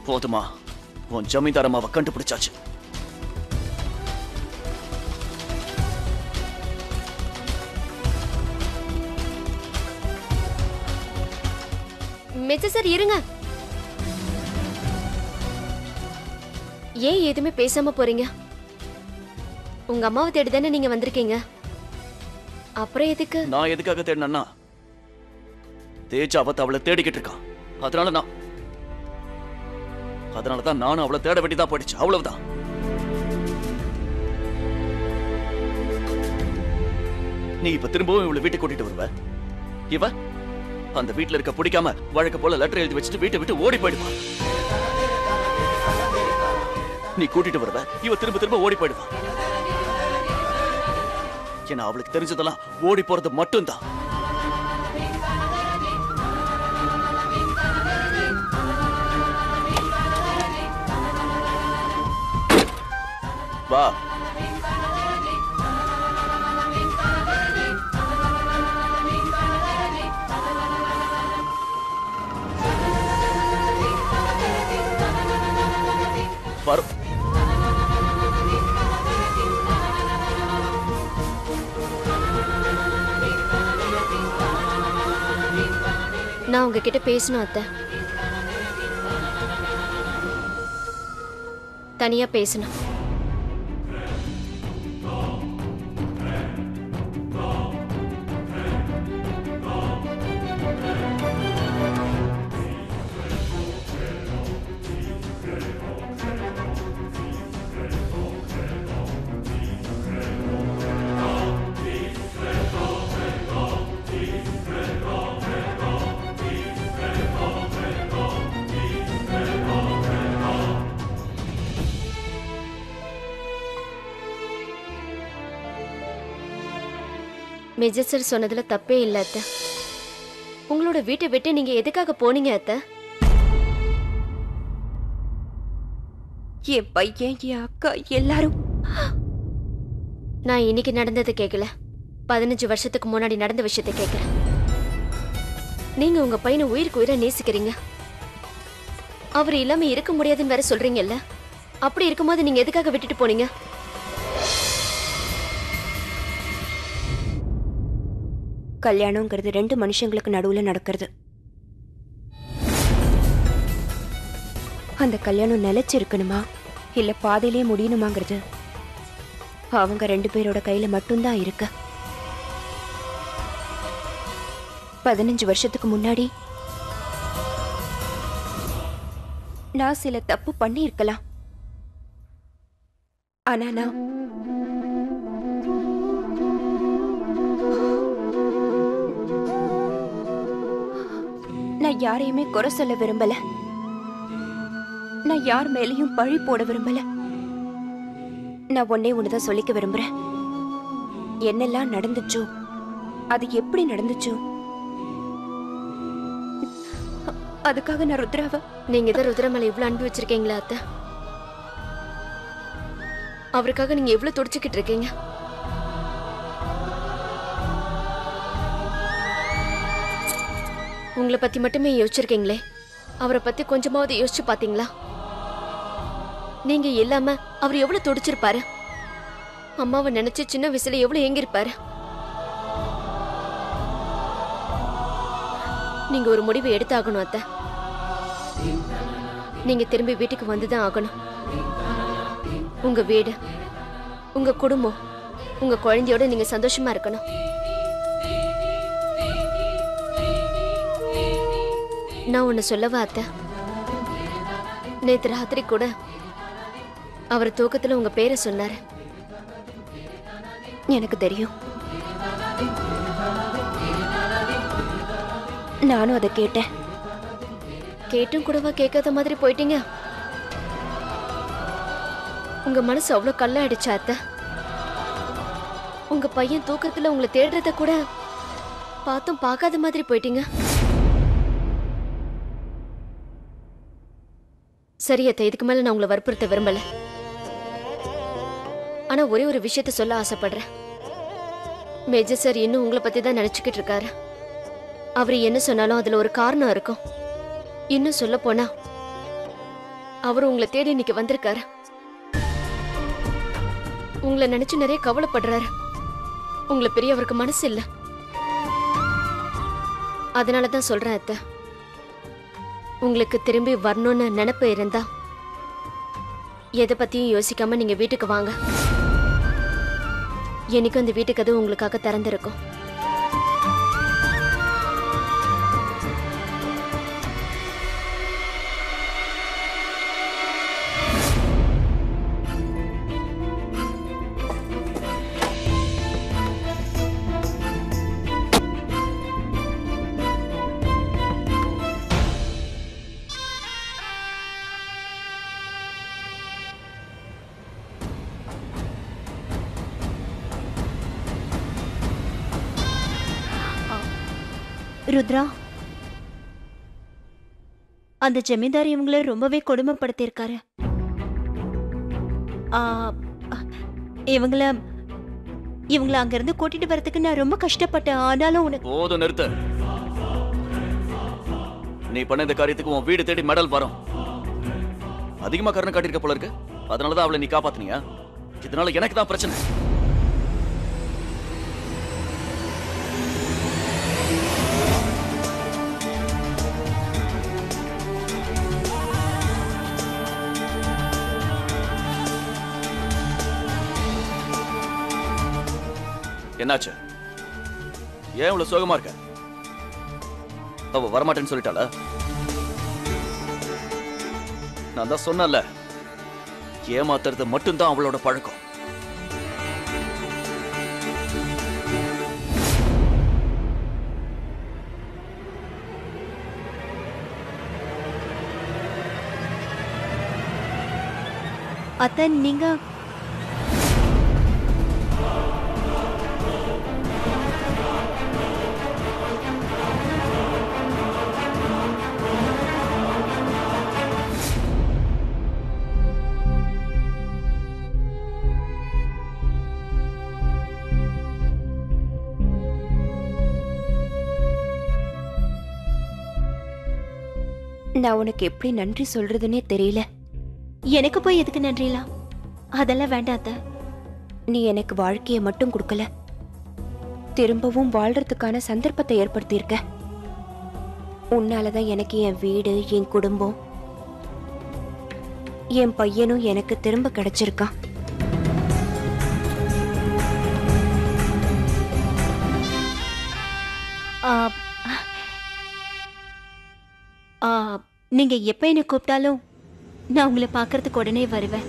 போதுமா உன் ஜமீன்தார் அம்மாவை கண்டுபிடிச்சாச்சு மெஜ சார் இருங்க ஏன் எதுவுமே பேசாம போறீங்க உங்க அம்மாவை தேடி தானே நீங்க வந்திருக்கீங்க அப்புறம் எதுக்கு நான் எதுக்காக தேடினா தேஜா அவத்த அவளை தேடிக்கிட்டு இருக்கான் அதனால நான் அதனால தான் நானும் அவளை தேட வேண்டியதா போயிடுச்சு அவ்வளவுதான் நீ இப்ப திரும்பவும் இவளை வீட்டுக்கு கூட்டிட்டு வருவ இவ அந்த வீட்டுல இருக்க பிடிக்காம வழக்க போல லெட்டர் எழுதி வச்சுட்டு வீட்டை விட்டு ஓடி போயிடுவா நீ கூட்டிட்டு வருவ இவ திரும்ப திரும்ப ஓடி போயிடுவா ஏன்னா அவளுக்கு தெரிஞ்சதெல்லாம் ஓடி போறது மட்டும்தான் வா வரும் நான் உங்ககிட்ட பேசணும் அத்தை தனியா பேசணும் மேஜர் சார் சொன்னதுல தப்பே இல்ல அத்தை உங்களோட வீட்டை விட்டு நீங்க எதுக்காக போனீங்க அத்தை என் பையன் என் அக்கா எல்லாரும் நான் இன்னைக்கு நடந்ததை கேட்கல பதினஞ்சு வருஷத்துக்கு முன்னாடி நடந்த விஷயத்தை கேட்கிறேன் நீங்க உங்க பையனை உயிருக்கு உயிரை நேசிக்கிறீங்க அவர் இல்லாம இருக்க முடியாதுன்னு வேற சொல்றீங்கல்ல அப்படி இருக்கும்போது நீங்க எதுக்காக விட்டுட்டு போனீங்க கல்யாணங்கிறது ரெண்டு மனுஷங்களுக்கு நடுவுல நடக்கிறது அந்த கல்யாணம் நிலைச்சிருக்கணுமா இல்ல பாதையிலே முடியணுமாங்கிறது அவங்க ரெண்டு பேரோட கையில மட்டும்தான் இருக்கு பதினஞ்சு வருஷத்துக்கு முன்னாடி நான் சில தப்பு பண்ணி இருக்கலாம் ஆனா நான் நான் யாரையுமே குறை சொல்ல விரும்பல நான் யார் மேலேயும் பழி போட விரும்பல நான் ஒன்னே ஒண்ணுதான் சொல்லிக்க விரும்புறேன் என்னெல்லாம் நடந்துச்சோ அது எப்படி நடந்துச்சோ அ- அதுக்காக நான் ருத்ராவ நீங்க தான் ருத்ரமலை இவ்வளவு அன்பு வச்சிருக்கீங்களா அத்தை அவருக்காக நீங்க எவ்வளவு துடிச்சுக்கிட்டு இருக்கீங்க உங்களை பத்தி மட்டுமே யோசிச்சிருக்கீங்களே அவரை பத்தி கொஞ்சமாவது யோசிச்சு பாத்தீங்களா நீங்க இல்லாம அவர் எவ்வளவு துடிச்சிருப்பாரு அம்மாவை நினைச்சு சின்ன வயசுல எவ்வளவு ஏங்கிருப்பாரு நீங்க ஒரு முடிவு எடுத்தாகணும் அத்தை நீங்க திரும்பி வீட்டுக்கு வந்துதான் ஆகணும் உங்க வீடு உங்க குடும்பம் உங்க குழந்தையோட நீங்க சந்தோஷமா இருக்கணும் நான் ஒன்னு சொல்லவா அத்தை நேத்து ராத்திரி கூட அவர் தூக்கத்துல உங்க பேரை சொன்னாரு எனக்கு தெரியும் நானும் அதை கேட்டேன் கேட்டும் கூடவா கேட்காத மாதிரி போயிட்டீங்க உங்க மனசு அவ்வளவு கல்லாயிடுச்சா அத்தை உங்க பையன் தூக்கத்துல உங்களை தேடுறத கூட பார்த்தும் பார்க்காத மாதிரி போயிட்டீங்க சரி அத்தை இதுக்கு மேல நான் உங்களை வற்புறுத்த விரும்பல ஆனா ஒரே ஒரு விஷயத்த சொல்ல ஆசைப்படுறேன் மேஜர் சார் இன்னும் உங்களை பத்தி தான் நினைச்சுக்கிட்டு இருக்காரு அவர் என்ன சொன்னாலும் அதுல ஒரு காரணம் இருக்கும் இன்னும் சொல்ல போனா அவர் உங்களை தேடி இன்னைக்கு வந்திருக்காரு உங்களை நினைச்சு நிறைய கவலைப்படுறாரு உங்களை பெரிய அவருக்கு மனசு இல்ல அதனால தான் சொல்றேன் அத்தை உங்களுக்கு திரும்பி வரணும்னு நினைப்பு இருந்தா எதை பத்தியும் யோசிக்காம நீங்க வீட்டுக்கு வாங்க என்னைக்கும் அந்த வீட்டுக்கு அது உங்களுக்காக திறந்திருக்கும் ருத்ரா அந்த ஜமீன்தார் இவங்கள ரொம்பவே கொடுமைப்படுத்தியிருக்காரு ஆ, இவங்கள இவங்கள அங்கிருந்து கூட்டிட்டு வரதுக்கு நான் ரொம்ப கஷ்டப்பட்டேன் ஆனாலும் உனக்கு போதும் நிறுத்து நீ பண்ண இந்த காரியத்துக்கு உன் வீடு தேடி மெடல் வரும் அதிகமா கருணை காட்டியிருக்க போல இருக்கு அதனாலதான் அவளை நீ காப்பாத்துனியா இதனால எனக்கு தான் பிரச்சனை என்னாச்சு ஏன் இவ்வளவு சோகமா இருக்க அவ வரமாட்டேன்னு சொல்லிட்டாளா நான் தான் சொன்னல ஏமாத்துறது மட்டும்தான் அவளோட பழக்கம் அத்தை நீங்க நான் உனக்கு எப்படி நன்றி சொல்றதுன்னே தெரியல எனக்கு போய் எதுக்கு நன்றிலாம் அதெல்லாம் வேண்டாம் அத்தை நீ எனக்கு வாழ்க்கையை மட்டும் கொடுக்கல திரும்பவும் வாழ்றதுக்கான சந்தர்ப்பத்தை ஏற்படுத்தியிருக்க உன்னாலதான் எனக்கு என் வீடு என் குடும்பம் என் பையனும் எனக்கு திரும்ப கிடைச்சிருக்கான் ஆ, ஆ, நீங்க எப்ப என்ன கூப்பிட்டாலும் நான் உங்களை பார்க்கறதுக்கு உடனே வருவேன்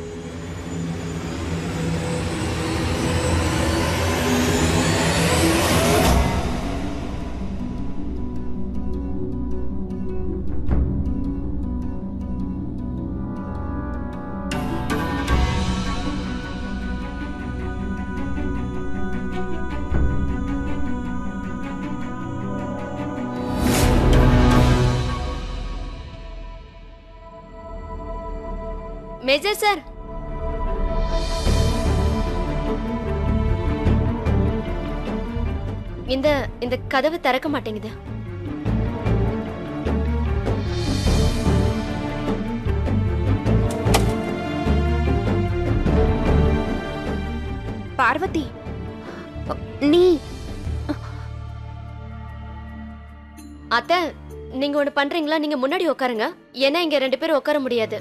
மேஜர் சார் இந்த இந்த கதவு திறக்க மாட்டேங்குது பார்வதி நீ அத்தை நீங்க ஒண்ணு பண்றீங்களா நீங்க முன்னாடி உட்காருங்க ஏன்னா இங்க ரெண்டு பேரும் உட்கார முடியாது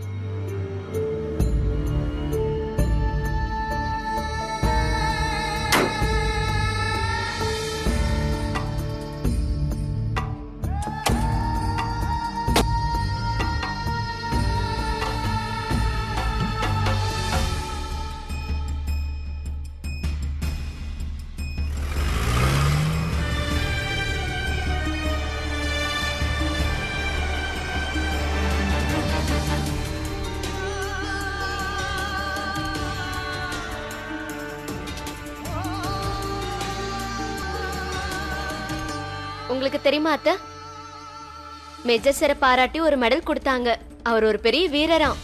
உங்களுக்கு தெரியுமா அத்தை மேஜர் சாரை பாராட்டி ஒரு மெடல் கொடுத்தாங்க அவர் ஒரு பெரிய வீரராம்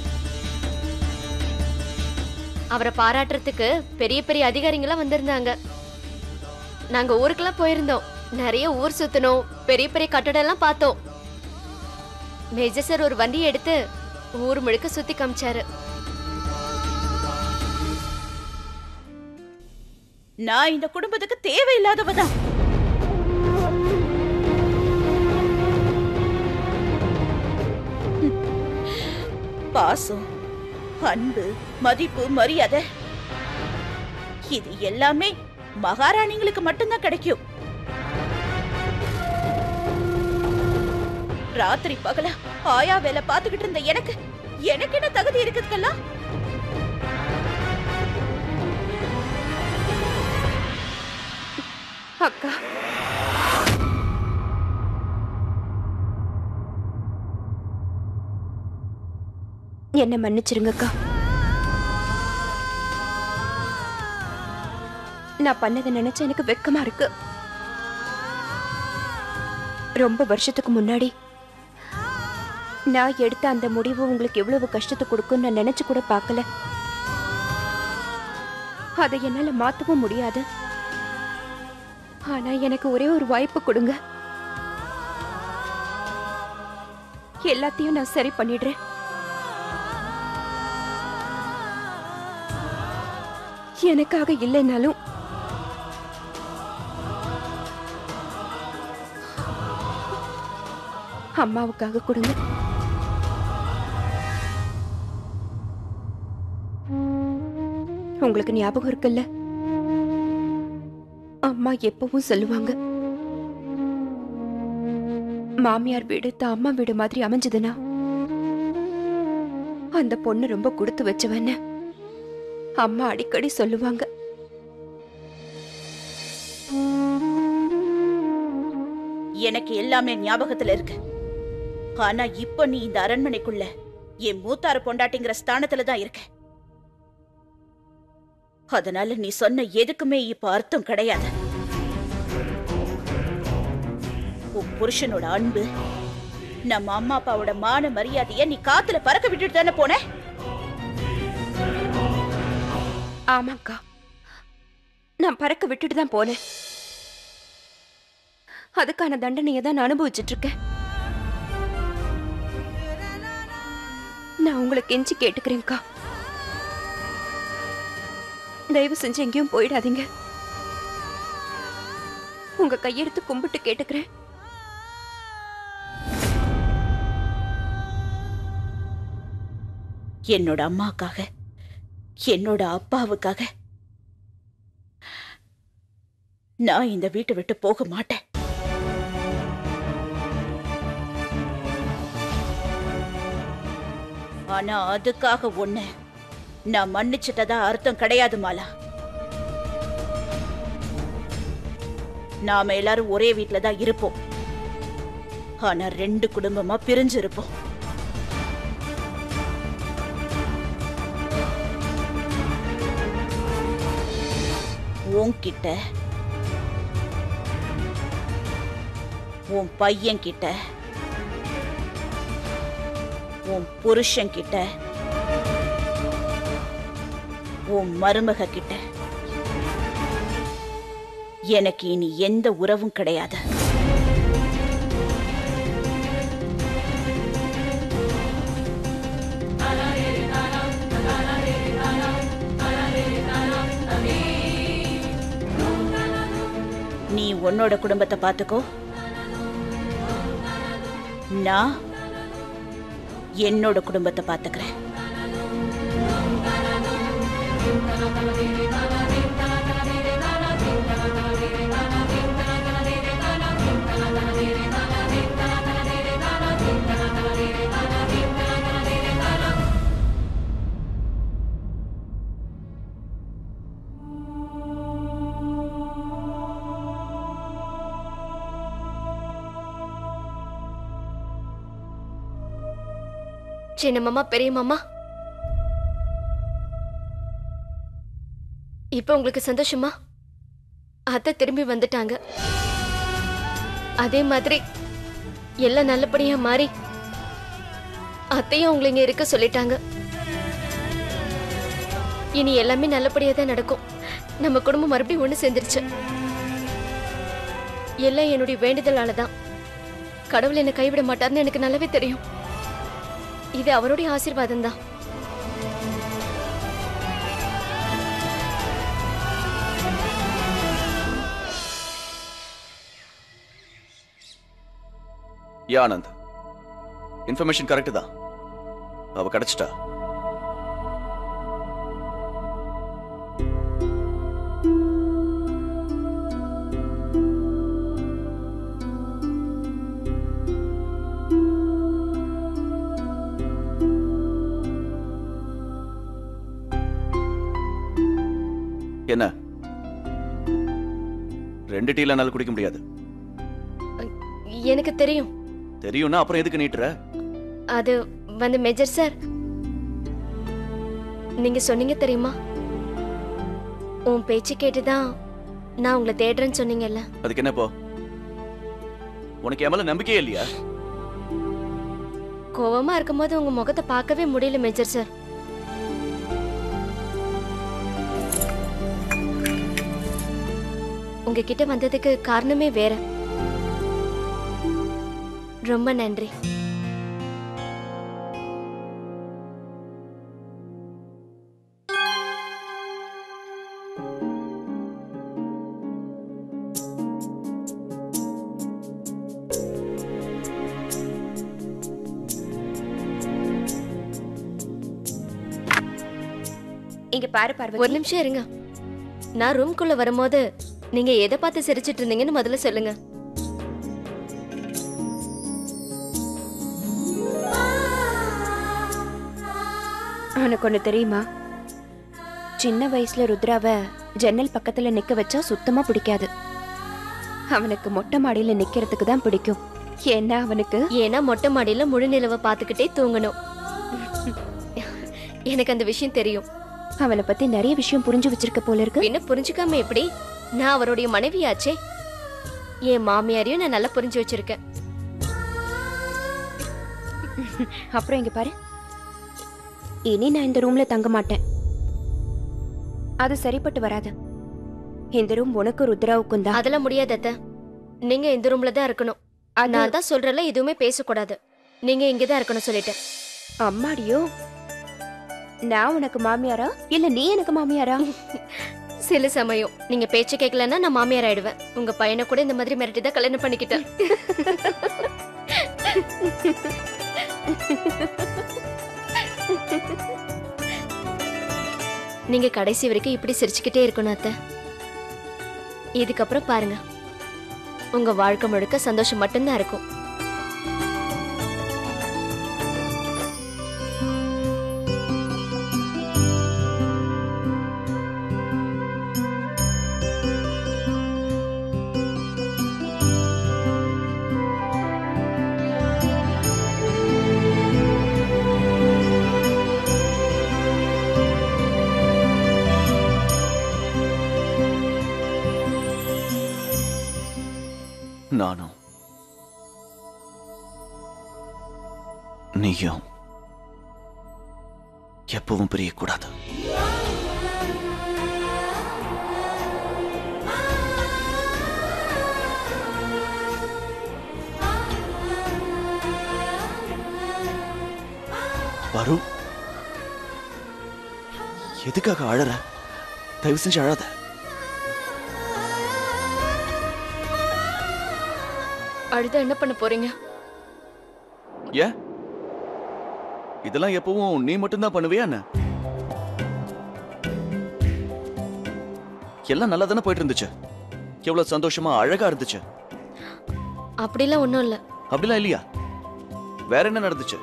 அவரை பாராட்டுறதுக்கு பெரிய பெரிய அதிகாரிங்களாம் வந்திருந்தாங்க நாங்க ஊருக்கெல்லாம் போயிருந்தோம் நிறைய ஊர் சுத்தணும் பெரிய பெரிய கட்டடம் எல்லாம் பார்த்தோம் மேஜர் சார் ஒரு வண்டியை எடுத்து ஊர் முழுக்க சுத்தி காமிச்சாரு நான் இந்த குடும்பத்துக்கு தேவையில்லாதவ தான் பாசம் அன்பு மதிப்பு மரியாதை இது எல்லாமே மகாராணிங்களுக்கு மட்டும்தான் கிடைக்கும் ராத்திரி பகலா ஆயா வேலை பார்த்துக்கிட்டு இருந்த எனக்கு எனக்கு என்ன தகுதி இருக்குதுக்கெல்லாம் அக்கா என்ன மன்னிச்சிருங்கக்கா நான் பண்ணதை நினைச்சா எனக்கு வெக்கமா இருக்கு ரொம்ப வருஷத்துக்கு முன்னாடி நான் எடுத்த அந்த முடிவு உங்களுக்கு எவ்வளவு கஷ்டத்தை கொடுக்கும்னு நான் நினைச்சு கூட பார்க்கல அதை என்னால மாத்தவும் முடியாது ஆனா எனக்கு ஒரே ஒரு வாய்ப்பு கொடுங்க எல்லாத்தையும் நான் சரி பண்ணிடுறேன் எனக்காக இல்லைனாலும் அம்மாவுக்காக கொடுங்க உங்களுக்கு ஞாபகம் இருக்குல்ல அம்மா எப்பவும் சொல்லுவாங்க மாமியார் வீடு தான் அம்மா வீடு மாதிரி அமைஞ்சதுன்னா அந்த பொண்ணு ரொம்ப கொடுத்து வச்சவன்னு அம்மா அடிக்கடி சொல்லுவாங்க எனக்கு எல்லாமே ஞாபகத்துல இருக்கு ஆனா இப்ப நீ இந்த அரண்மனைக்குள்ள என் மூத்தார பொண்டாட்டிங்கிற ஸ்தானத்துல தான் இருக்க அதனால நீ சொன்ன எதுக்குமே இப்ப அர்த்தம் கிடையாது உன் புருஷனோட அன்பு நம்ம அம்மா அப்பாவோட மான மரியாதைய நீ காத்துல பறக்க விட்டுட்டு தானே போன ஆமாக்கா நான் பறக்க விட்டுட்டு தான் போனேன் அதுக்கான தண்டனையை தான் நான் அனுபவிச்சுட்டு இருக்கேன் நான் உங்களை கெஞ்சி கேட்டுக்கிறேன்க்கா தயவு செஞ்சு எங்கேயும் போயிடாதீங்க உங்க கையெடுத்து கும்பிட்டு கேட்டுக்கிறேன் என்னோட அம்மாக்காக என்னோட அப்பாவுக்காக நான் இந்த வீட்டை விட்டு போக மாட்டேன் ஆனா அதுக்காக ஒண்ணு நான் மன்னிச்சிட்டதா அர்த்தம் கிடையாது மாலா நாம எல்லாரும் ஒரே வீட்ல தான் இருப்போம் ஆனா ரெண்டு குடும்பமா பிரிஞ்சு இருப்போம் உன்கிட்ட உன் பையன் கிட்ட உன் புருஷன் கிட்ட உன் மருமக கிட்ட எனக்கு இனி எந்த உறவும் கிடையாது நீ உன்னோட குடும்பத்தை பார்த்துக்கோ நான் என்னோட குடும்பத்தை பார்த்துக்கிறேன் சின்ன மாமா பெரிய மாமா இப்ப உங்களுக்கு சந்தோஷமா அத்தை திரும்பி வந்துட்டாங்க அதே மாதிரி எல்லாம் நல்லபடியா மாறி அத்தையும் உங்களை இங்க இருக்க சொல்லிட்டாங்க இனி எல்லாமே நல்லபடியா தான் நடக்கும் நம்ம குடும்பம் மறுபடியும் ஒண்ணு சேர்ந்துருச்சு எல்லாம் என்னுடைய வேண்டுதலால தான் கடவுள் என்னை கைவிட மாட்டார்னு எனக்கு நல்லாவே தெரியும் இது அவருடைய ஆசீர்வாதம் தான் யா ஆனந்த் இன்ஃபர்மேஷன் கரெக்ட் தான் அவ கிடைச்சிட்டா என்ன ரெண்டு டீல என்னால குடிக்க முடியாது எனக்கு தெரியும் தெரியும்னா அப்புறம் எதுக்கு நீட்டுற அது வந்து மேஜர் சார் நீங்க சொன்னீங்க தெரியுமா உன் பேச்சு கேட்டுதான் நான் உங்களை தேடுறேன்னு சொன்னீங்கல்ல அதுக்கு என்ன இப்போ உனக்கு என் மேல நம்பிக்கையே இல்லையா கோவமா இருக்கும்போது உங்க முகத்தை பார்க்கவே முடியல மேஜர் சார் உங்ககிட்ட வந்ததுக்கு காரணமே வேற ரொம்ப நன்றி இங்க பாரு ஒரு பார்வதி நிமிஷம் இருங்க நான் ரூம்குள்ள வரும்போது நீங்க எதை பார்த்து சிரிச்சிட்டு இருந்தீங்கன்னு முதல்ல சொல்லுங்க உனக்கு ஒண்ணு தெரியுமா சின்ன வயசுல ருத்ராவ ஜன்னல் பக்கத்துல நிக்க வச்சா சுத்தமா பிடிக்காது அவனுக்கு மொட்டை மாடியில நிக்கிறதுக்கு தான் பிடிக்கும் ஏன்னா அவனுக்கு ஏன்னா மொட்டை மாடியில முழு நிலவை பார்த்துக்கிட்டே தூங்கணும் எனக்கு அந்த விஷயம் தெரியும் அவனை பத்தி நிறைய விஷயம் புரிஞ்சு வச்சிருக்க போல இருக்கு பின்ன புரிஞ்சுக்காம எப்படி நான் அவருடைய மனைவியாச்சே என் மாமியாரையும் நான் நல்லா புரிஞ்சு வச்சிருக்கேன் அப்புறம் இங்க பாரு இனி நான் இந்த ரூம்ல தங்க மாட்டேன் அது சரிப்பட்டு வராது இந்த ரூம் உனக்கு ருத்ராவுக்கும் தான் அதெல்லாம் முடியாது அத்தை நீங்க இந்த ரூம்ல தான் இருக்கணும் நான் தான் சொல்றேன்ல எதுவுமே பேசக்கூடாது நீங்க இங்க தான் இருக்கணும் சொல்லிட்டேன் அம்மாடியோ நான் உனக்கு மாமியாரா இல்ல நீ எனக்கு மாமியாரா சில சமயம் நீங்க பேச்சு கேட்கலன்னா நான் மாமியார் ஆயிடுவேன் உங்க பையனை கூட இந்த மாதிரி மிரட்டி தான் கல்யாணம் பண்ணிக்கிட்டேன் நீங்க கடைசி வரைக்கும் இப்படி சிரிச்சுக்கிட்டே இருக்கணும் அத்தை இதுக்கப்புறம் பாருங்க உங்க வாழ்க்கை முழுக்க சந்தோஷம் மட்டும்தான் இருக்கும் நானும் நீயும் எப்பவும் பிரியக்கூடாது வரு எதுக்காக அழற தயவு செஞ்சு அழாத அழுதா என்ன பண்ண போறீங்க ஏன் இதெல்லாம் எப்பவும் நீ மட்டும்தான் பண்ணுவியா என்ன எல்லாம் நல்லா தானே போயிட்டு இருந்துச்சு எவ்வளவு சந்தோஷமா அழகா இருந்துச்சு அப்படிலாம் ஒன்றும் இல்லை அப்படிலாம் இல்லையா வேற என்ன நடந்துச்சு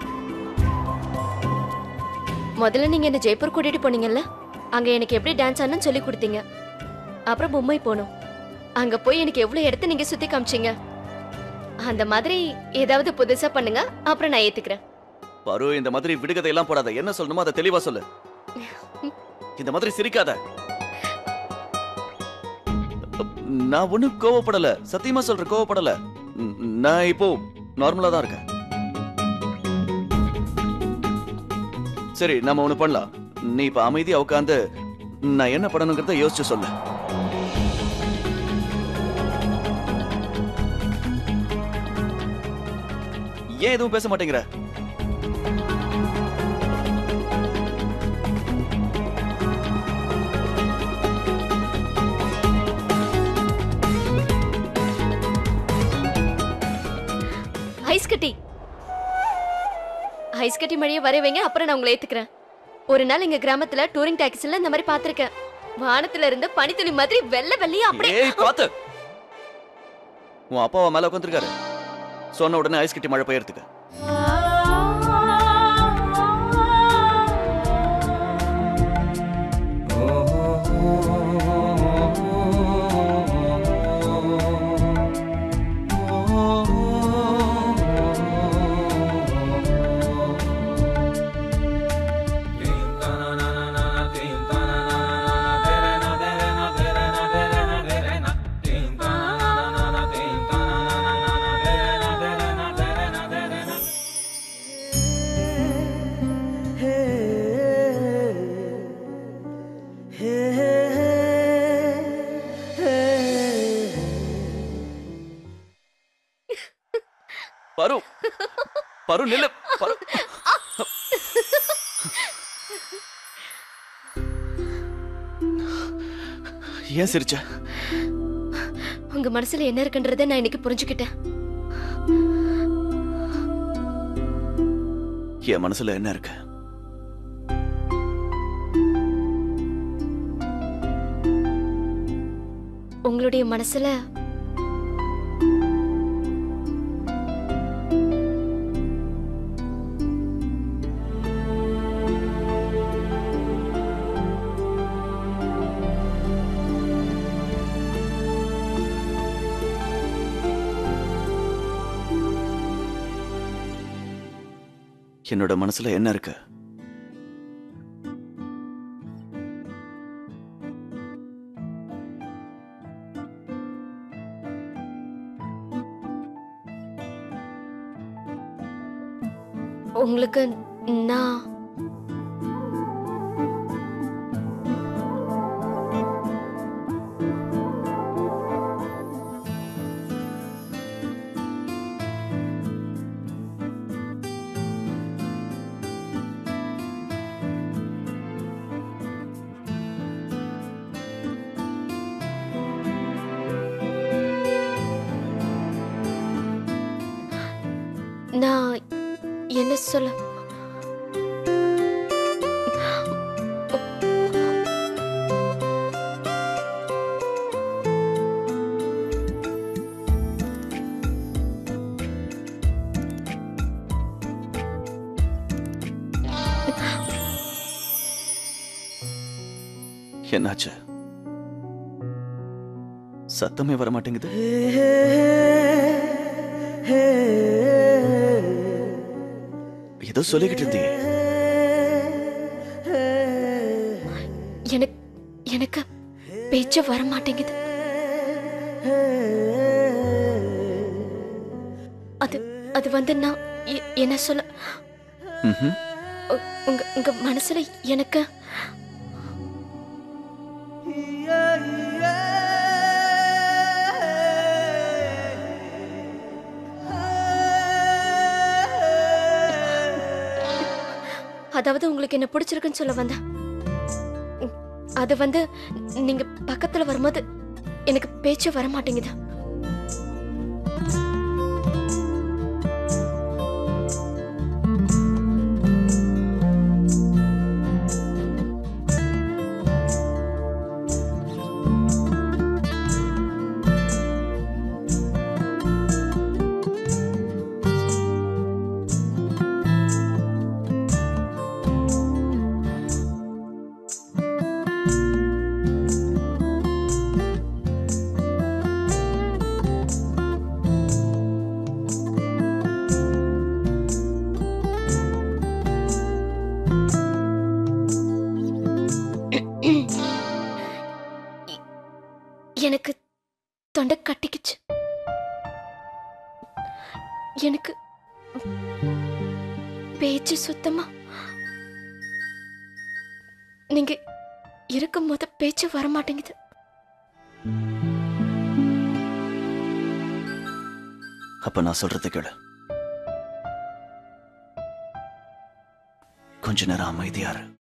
முதல்ல நீங்க என்ன ஜெய்ப்பூர் கூட்டிட்டு போனீங்கல்ல அங்க எனக்கு எப்படி டான்ஸ் ஆடணும்னு சொல்லி கொடுத்தீங்க அப்புறம் மும்பை போனோம் அங்க போய் எனக்கு எவ்வளவு இடத்த நீங்க சுத்தி காமிச்சீங்க அந்த மாதிரி ஏதாவது புதுசா பண்ணுங்க அப்புறம் நான் ஏத்துக்கிறேன் பரு இந்த மாதிரி விடுகதை எல்லாம் போடாத என்ன சொல்லணுமோ அதை தெளிவா சொல்லு இந்த மாதிரி சிரிக்காத நான் ஒண்ணும் கோவப்படல சத்தியமா சொல்றேன் கோவப்படல ம், நான் இப்போ நார்மலா தான் இருக்கேன் சரி நம்ம ஒண்ணு பண்ணலாம் நீ இப்ப அமைதியா உட்காந்து நான் என்ன பண்ணணுங்கிறத யோசிச்சு சொல்லு ஏன் எதுவும் பேச மாட்டேங்கிற ஐஸ் கட்டி ஐஸ் கட்டி மழையை வர வைங்க அப்புறம் நான் உங்களை ஏத்துக்கிறேன் ஒரு நாள் எங்க கிராமத்துல டூரிங் டாக்ஸில இந்த மாதிரி பாத்திருக்கேன் வானத்துல இருந்து பனித்துளி மாதிரி வெள்ளை வெள்ளையா அப்படியே ஏய் பாத்து உன் அப்பாவை மேல உட்காந்துருக்காரு சொன்ன உடனே ஐஸ் கட்டி மழை பெய்யறதுக்கு பரு பரு நில்லு பரு ஏன் சிரிச்ச உங்க மனசுல என்ன இருக்குன்றதை நான் இன்னைக்கு புரிஞ்சுக்கிட்டேன் என் மனசுல என்ன இருக்கு உங்களுடைய மனசுல என்னோட மனசுல என்ன இருக்கு உங்களுக்கு நான் நான் என்ன சொல்ல என்னாச்சு சத்தமே வர மாட்டேங்குது ஏதோ சொல்லிக்கிட்டு இருந்தீங்க எனக்கு எனக்கு பேச்சு வர மாட்டேங்குது அது அது வந்து நான் எ- என்ன சொல்ல ம்ஹும். உ- உங்க உங்க மனசுல எனக்கு அதாவது உங்களுக்கு என்ன பிடிச்சிருக்குன்னு சொல்ல வந்தேன் உம், அது வந்து நீங்க பக்கத்துல வரும்போது எனக்கு பேச்சு வர மாட்டேங்குது எனக்கு தொண்டை கட்டிக்கிச்சு எனக்கு பேச்சு சுத்தமா நீங்க இருக்கும்போது பேச்சு வர மாட்டேங்குது அப்ப நான் சொல்றதை கேளு கொஞ்ச நேரம் அமைதியா இரு